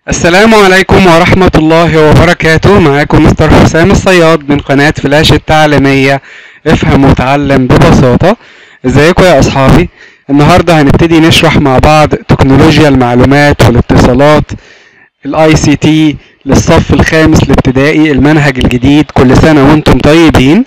السلام عليكم ورحمة الله وبركاته معاكم مستر حسام الصياد من قناة فلاش التعليمية افهم وتعلم ببساطة ازيكم يا اصحابي النهاردة هنبتدي نشرح مع بعض تكنولوجيا المعلومات والاتصالات الاي سي تي للصف الخامس الابتدائي المنهج الجديد كل سنة وانتم طيبين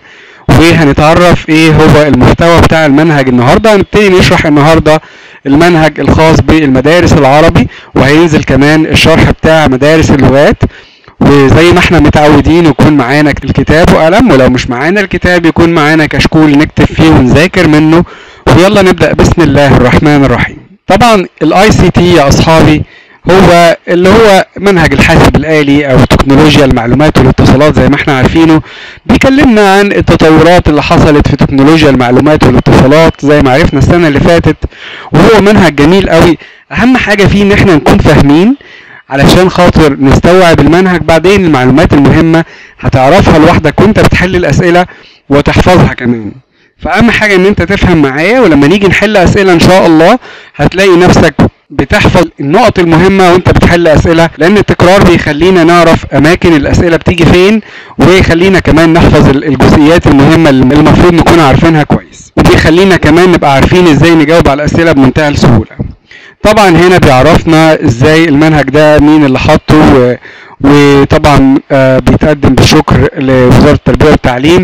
وهنتعرف ايه هو المحتوى بتاع المنهج النهارده هنبتدي نشرح النهارده المنهج الخاص بالمدارس العربي وهينزل كمان الشرح بتاع مدارس اللغات وزي ما احنا متعودين يكون معانا الكتاب وقلم ولو مش معانا الكتاب يكون معانا كشكول نكتب فيه ونذاكر منه ويلا نبدأ بسم الله الرحمن الرحيم طبعا الاي سي تي يا اصحابي هو اللي هو منهج الحاسب الآلي أو تكنولوجيا المعلومات والاتصالات زي ما احنا عارفينه بيكلمنا عن التطورات اللي حصلت في تكنولوجيا المعلومات والاتصالات زي ما عرفنا السنة اللي فاتت وهو منهج جميل قوي أهم حاجة فيه إن احنا نكون فاهمين علشان خاطر نستوعب المنهج بعدين المعلومات المهمة هتعرفها لوحدك وانت بتحل الأسئلة وتحفظها كمان فأهم حاجة إن أنت تفهم معايا ولما نيجي نحل أسئلة إن شاء الله هتلاقي نفسك بتحفظ النقط المهمة وانت بتحل أسئلة لأن التكرار بيخلينا نعرف أماكن الأسئلة بتيجي فين ويخلينا كمان نحفظ الجزئيات المهمة اللي المفروض نكون عارفينها كويس وبيخلينا كمان نبقى عارفين ازاي نجاوب على الأسئلة بمنتهى السهولة طبعا هنا بيعرفنا ازاي المنهج ده مين اللي حاطه و... وطبعا آه بيتقدم بالشكر لوزارة التربية والتعليم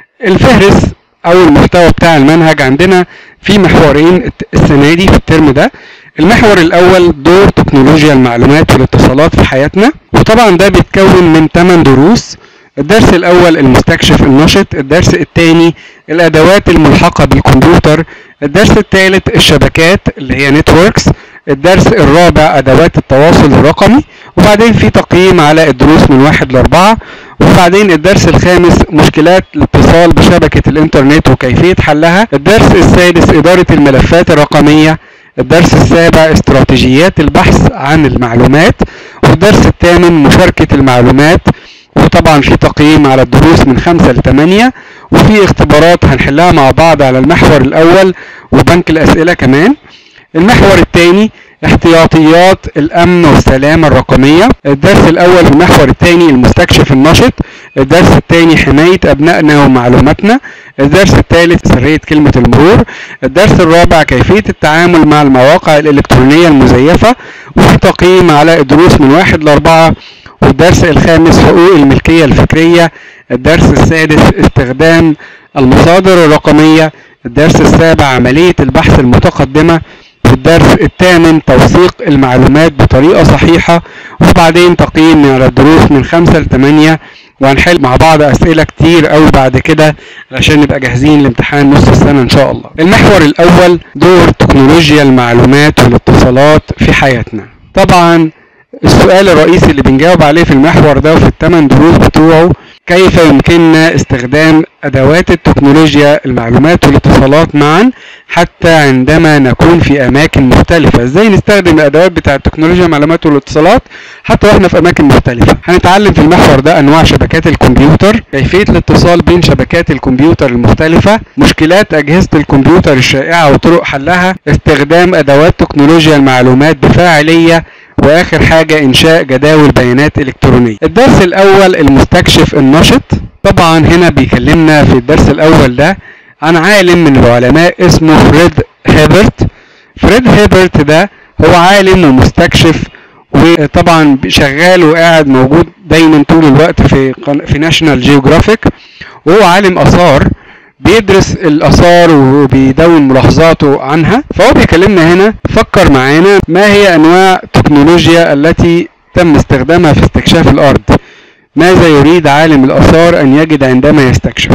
الفهرس او المحتوى بتاع المنهج عندنا في محورين السنة دي في الترم ده المحور الاول دور تكنولوجيا المعلومات والاتصالات في حياتنا وطبعا ده بيتكون من 8 دروس الدرس الاول المستكشف النشط الدرس الثاني الادوات الملحقه بالكمبيوتر الدرس الثالث الشبكات اللي هي نتوركس الدرس الرابع ادوات التواصل الرقمي وبعدين في تقييم على الدروس من واحد لاربعة وبعدين الدرس الخامس مشكلات الاتصال بشبكة الانترنت وكيفية حلها الدرس السادس ادارة الملفات الرقمية الدرس السابع استراتيجيات البحث عن المعلومات والدرس الثامن مشاركة المعلومات وطبعا في تقييم على الدروس من خمسة لثمانية وفي اختبارات هنحلها مع بعض على المحور الأول وبنك الأسئلة كمان المحور الثاني احتياطيات الامن والسلامة الرقمية الدرس الاول المحور الثاني المستكشف النشط الدرس الثاني حماية ابنائنا ومعلوماتنا الدرس الثالث سرية كلمة المرور الدرس الرابع كيفية التعامل مع المواقع الالكترونية المزيفة وفي تقييم على الدروس من واحد لاربعة والدرس الخامس حقوق الملكية الفكرية الدرس السادس استخدام المصادر الرقمية الدرس السابع عملية البحث المتقدمة والدرس الثامن توثيق المعلومات بطريقة صحيحة وبعدين تقييم على الدروس من خمسة لثمانية وهنحل مع بعض أسئلة كتير قوي بعد كده عشان نبقى جاهزين لامتحان نص السنة إن شاء الله. المحور الأول دور تكنولوجيا المعلومات والاتصالات في حياتنا. طبعا السؤال الرئيسي اللي بنجاوب عليه في المحور ده وفي الثمان دروس بتوعه كيف يمكننا استخدام أدوات التكنولوجيا المعلومات والاتصالات معا حتى عندما نكون في أماكن مختلفة ازاي نستخدم الأدوات بتاع التكنولوجيا المعلومات والاتصالات حتى واحنا في أماكن مختلفة هنتعلم في المحور ده أنواع شبكات الكمبيوتر كيفية الاتصال بين شبكات الكمبيوتر المختلفة مشكلات أجهزة الكمبيوتر الشائعة وطرق حلها استخدام أدوات تكنولوجيا المعلومات بفاعلية واخر حاجة انشاء جداول بيانات الكترونية الدرس الاول المستكشف النشط طبعا هنا بيكلمنا في الدرس الاول ده عن عالم من العلماء اسمه فريد هيبرت فريد هيبرت ده هو عالم ومستكشف وطبعا شغال وقاعد موجود دايما طول الوقت في في ناشونال جيوغرافيك وهو عالم اثار بيدرس الاثار وبيدون ملاحظاته عنها فهو بيكلمنا هنا فكر معانا ما هي انواع التكنولوجيا التي تم استخدامها في استكشاف الارض ماذا يريد عالم الاثار ان يجد عندما يستكشف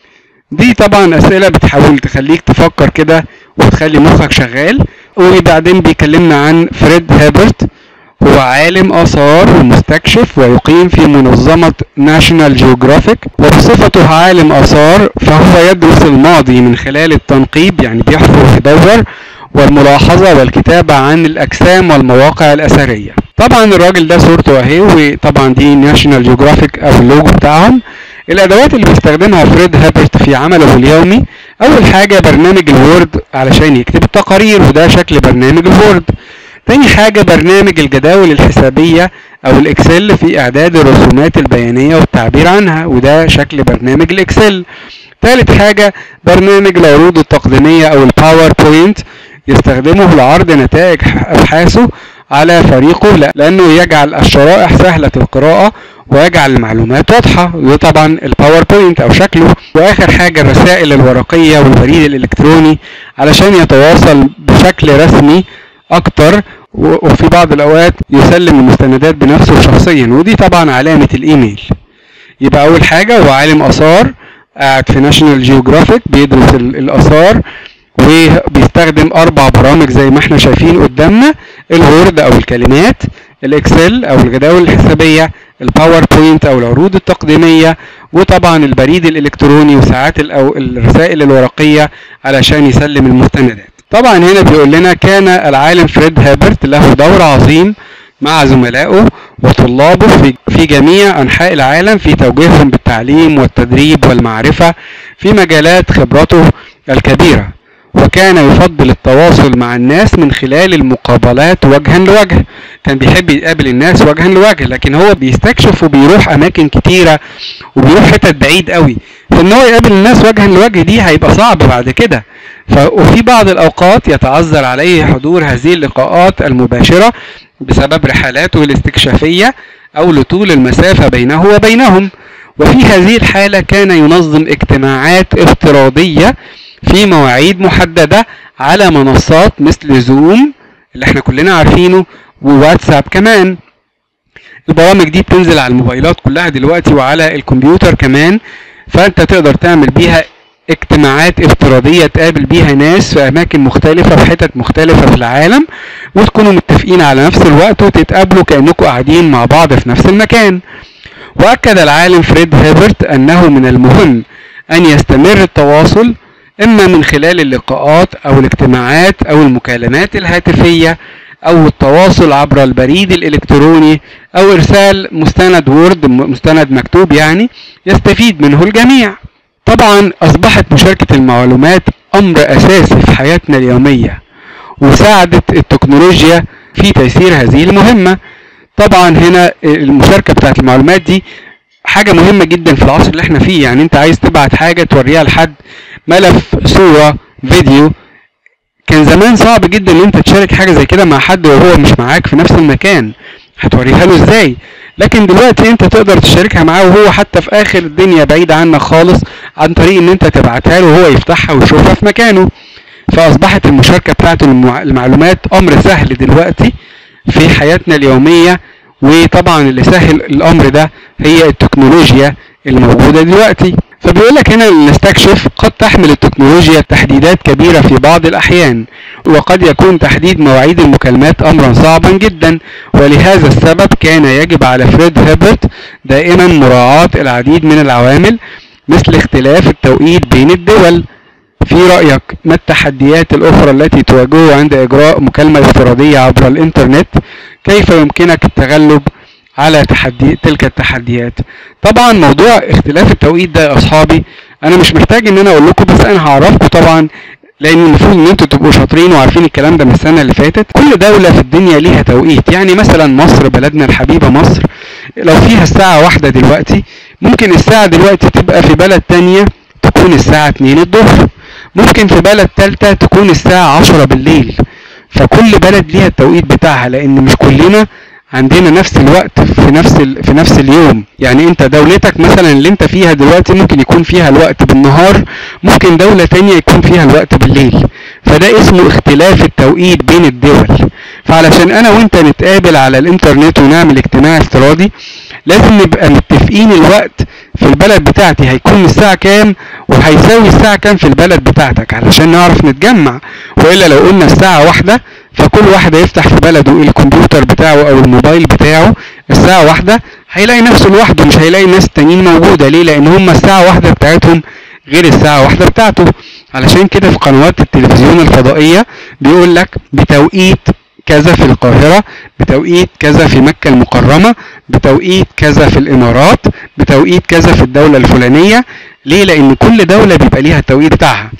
دي طبعا اسئله بتحاول تخليك تفكر كده وتخلي مخك شغال وبعدين بيكلمنا عن فريد هابرت هو عالم آثار ومستكشف ويقيم في منظمة ناشونال جيوغرافيك وبصفته عالم آثار فهو يدرس الماضي من خلال التنقيب يعني بيحفر ويدور والملاحظة والكتابة عن الأجسام والمواقع الأثرية طبعا الراجل ده صورته اهي وطبعا دي ناشونال جيوغرافيك أو اللوجو بتاعهم الأدوات اللي بيستخدمها فريد هابرت في عمله اليومي أول حاجة برنامج الوورد علشان يكتب التقارير وده شكل برنامج الوورد تاني حاجة برنامج الجداول الحسابية او الاكسل في اعداد الرسومات البيانية والتعبير عنها وده شكل برنامج الاكسل تالت حاجة برنامج العروض التقديمية او الباوربوينت يستخدمه لعرض نتائج ابحاثه على فريقه لانه يجعل الشرائح سهلة القراءة ويجعل المعلومات واضحة وده طبعا الباوربوينت او شكله واخر حاجة الرسائل الورقية والبريد الالكتروني علشان يتواصل بشكل رسمي اكتر وفي بعض الاوقات يسلم المستندات بنفسه شخصيا ودي طبعا علامة الايميل يبقى اول حاجة هو عالم اثار قاعد في ناشونال جيوغرافيك بيدرس الاثار وبيستخدم اربع برامج زي ما احنا شايفين قدامنا الوورد او الكلمات الاكسل او الجداول الحسابيه الباوربوينت او العروض التقديميه وطبعا البريد الالكتروني وساعات او الرسائل الورقيه علشان يسلم المستندات طبعا هنا بيقول لنا كان العالم فريد هابرت له دور عظيم مع زملائه وطلابه في في جميع انحاء العالم في توجيههم بالتعليم والتدريب والمعرفه في مجالات خبرته الكبيره وكان يفضل التواصل مع الناس من خلال المقابلات وجها لوجه كان بيحب يقابل الناس وجها لوجه لكن هو بيستكشف وبيروح اماكن كتيره وبيروح حتت بعيد قوي فان هو يقابل الناس وجها لوجه دي هيبقى صعب بعد كده وفي بعض الاوقات يتعذر عليه حضور هذه اللقاءات المباشره بسبب رحلاته الاستكشافيه او لطول المسافه بينه وبينهم وفي هذه الحاله كان ينظم اجتماعات افتراضيه في مواعيد محددة على منصات مثل زوم اللي احنا كلنا عارفينه وواتساب كمان البرامج دي بتنزل على الموبايلات كلها دلوقتي وعلى الكمبيوتر كمان فانت تقدر تعمل بيها اجتماعات افتراضية تقابل بيها ناس في أماكن مختلفة في حتت مختلفة في العالم وتكونوا متفقين على نفس الوقت وتتقابلوا كأنكم قاعدين مع بعض في نفس المكان وأكد العالم فريد هيبرت أنه من المهم أن يستمر التواصل إما من خلال اللقاءات أو الاجتماعات أو المكالمات الهاتفية أو التواصل عبر البريد الإلكتروني أو إرسال مستند وورد مستند مكتوب يعني يستفيد منه الجميع. طبعا أصبحت مشاركة المعلومات أمر أساسي في حياتنا اليومية وساعدت التكنولوجيا في تيسير هذه المهمة. طبعا هنا المشاركة بتاعت المعلومات دي حاجة مهمة جدا في العصر اللي احنا فيه يعني انت عايز تبعت حاجة توريها لحد ملف صورة فيديو كان زمان صعب جدا ان انت تشارك حاجة زي كده مع حد وهو مش معاك في نفس المكان هتوريها له ازاي لكن دلوقتي انت تقدر تشاركها معاه وهو حتى في اخر الدنيا بعيد عنك خالص عن طريق ان انت تبعتها له وهو يفتحها ويشوفها في مكانه فاصبحت المشاركة بتاعت المعلومات امر سهل دلوقتي في حياتنا اليومية وطبعا اللي سهل الامر ده هي التكنولوجيا الموجودة دلوقتي فبيقول لك هنا نستكشف قد تحمل التكنولوجيا تحديدات كبيرة في بعض الأحيان وقد يكون تحديد مواعيد المكالمات أمرا صعبا جدا ولهذا السبب كان يجب على فريد هيبرت دائما مراعاة العديد من العوامل مثل اختلاف التوقيت بين الدول في رأيك ما التحديات الأخرى التي تواجهه عند إجراء مكالمة افتراضية عبر الإنترنت كيف يمكنك التغلب على تحدي تلك التحديات طبعا موضوع اختلاف التوقيت ده يا اصحابي انا مش محتاج ان انا اقول لكم بس انا هعرفكم طبعا لان المفروض ان انتوا تبقوا شاطرين وعارفين الكلام ده من السنه اللي فاتت كل دوله في الدنيا ليها توقيت يعني مثلا مصر بلدنا الحبيبه مصر لو فيها الساعه واحدة دلوقتي ممكن الساعه دلوقتي تبقى في بلد تانية تكون الساعه 2 الظهر ممكن في بلد تالتة تكون الساعه 10 بالليل فكل بلد ليها التوقيت بتاعها لان مش كلنا عندنا نفس الوقت في نفس ال... في نفس اليوم يعني انت دولتك مثلا اللي انت فيها دلوقتي ممكن يكون فيها الوقت بالنهار ممكن دولة تانية يكون فيها الوقت بالليل فده اسمه اختلاف التوقيت بين الدول فعلشان انا وانت نتقابل على الانترنت ونعمل اجتماع افتراضي لازم نبقى متفقين الوقت في البلد بتاعتي هيكون الساعة كام وهيساوي الساعة كام في البلد بتاعتك علشان نعرف نتجمع وإلا لو قلنا الساعة واحدة فكل واحد هيفتح في بلده الكمبيوتر بتاعه أو الموبايل بتاعه الساعة واحدة هيلاقي نفسه لوحده مش هيلاقي ناس تانيين موجودة ليه لأن هما الساعة واحدة بتاعتهم غير الساعة واحدة بتاعته علشان كده في قنوات التلفزيون الفضائية بيقول لك بتوقيت كذا في القاهرة بتوقيت كذا في مكة المكرمة بتوقيت كذا في الإمارات بتوقيت كذا في الدولة الفلانية ليه؟ لأن كل دولة بيبقى ليها التوقيت بتاعها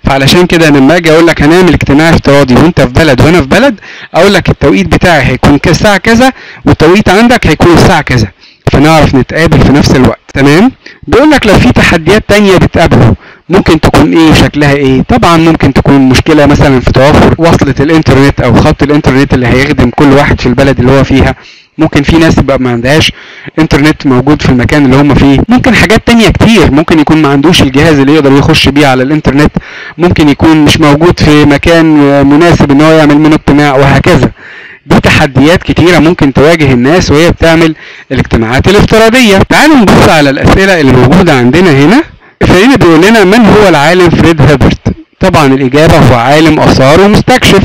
فعلشان كده لما اجي اقول لك هنعمل اجتماع افتراضي وانت في بلد وانا في بلد اقول لك التوقيت بتاعي هيكون الساعه كذا والتوقيت عندك هيكون الساعه كذا فنعرف نتقابل في نفس الوقت تمام بيقول لك لو في تحديات تانية بتقابله ممكن تكون ايه وشكلها ايه طبعا ممكن تكون مشكلة مثلا في توافر وصلة الانترنت او خط الانترنت اللي هيخدم كل واحد في البلد اللي هو فيها ممكن في ناس تبقى ما عندهاش انترنت موجود في المكان اللي هم فيه ممكن حاجات تانية كتير ممكن يكون ما عندوش الجهاز اللي يقدر يخش بيه على الانترنت ممكن يكون مش موجود في مكان مناسب ان هو يعمل منه اجتماع وهكذا دي تحديات كتيرة ممكن تواجه الناس وهي بتعمل الاجتماعات الافتراضية تعالوا نبص على الأسئلة اللي موجودة عندنا هنا فهنا بيقول لنا من هو العالم فريد هيبرت طبعا الإجابة هو عالم آثار ومستكشف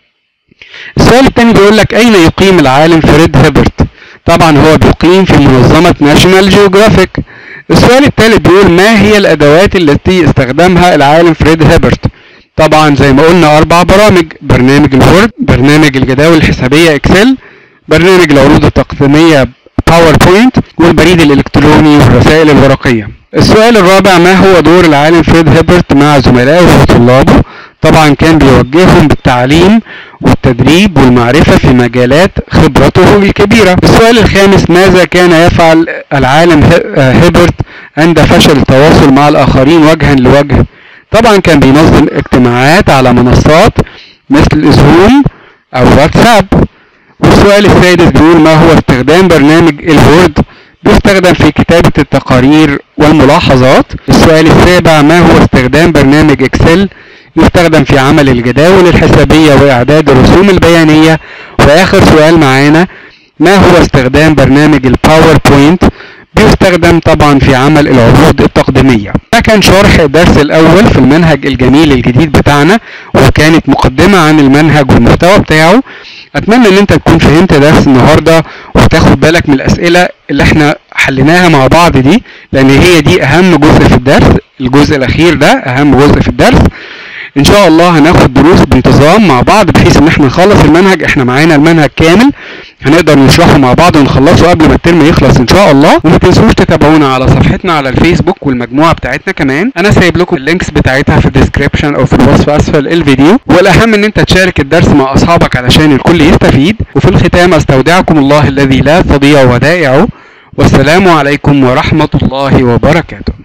السؤال الثاني بيقول لك أين يقيم العالم فريد هيبرت طبعا هو بيقيم في منظمة ناشونال جيوغرافيك السؤال الثالث بيقول ما هي الأدوات التي استخدمها العالم فريد هيبرت طبعا زي ما قلنا أربع برامج برنامج الوورد برنامج الجداول الحسابية إكسل برنامج العروض التقديمية باوربوينت والبريد الإلكتروني والرسائل الورقية السؤال الرابع ما هو دور العالم فريد هيبرت مع زملائه وطلابه طبعا كان بيوجههم بالتعليم والتدريب والمعرفة في مجالات خبرته الكبيرة السؤال الخامس ماذا كان يفعل العالم هيبرت عند فشل التواصل مع الآخرين وجها لوجه طبعا كان بينظم اجتماعات على منصات مثل زوم او واتساب والسؤال السادس بيقول ما هو استخدام برنامج الوورد بيستخدم في كتابة التقارير والملاحظات السؤال السابع ما هو استخدام برنامج اكسل يستخدم في عمل الجداول الحسابية وإعداد الرسوم البيانية وآخر سؤال معانا ما هو استخدام برنامج الباوربوينت بيستخدم طبعا في عمل العروض التقديمية ده كان شرح الدرس الأول في المنهج الجميل الجديد بتاعنا وكانت مقدمة عن المنهج والمحتوى بتاعه أتمنى إن أنت تكون فهمت درس النهاردة وتاخد بالك من الأسئلة اللي احنا حليناها مع بعض دي لأن هي دي أهم جزء في الدرس الجزء الأخير ده أهم جزء في الدرس ان شاء الله هناخد دروس بانتظام مع بعض بحيث ان احنا نخلص المنهج احنا معانا المنهج كامل هنقدر نشرحه مع بعض ونخلصه قبل ما الترم يخلص ان شاء الله وما تنسوش تتابعونا على صفحتنا على الفيسبوك والمجموعه بتاعتنا كمان انا سايب لكم اللينكس بتاعتها في الديسكريبشن او في الوصف اسفل الفيديو والاهم ان انت تشارك الدرس مع اصحابك علشان الكل يستفيد وفي الختام استودعكم الله الذي لا تضيع ودائعه والسلام عليكم ورحمه الله وبركاته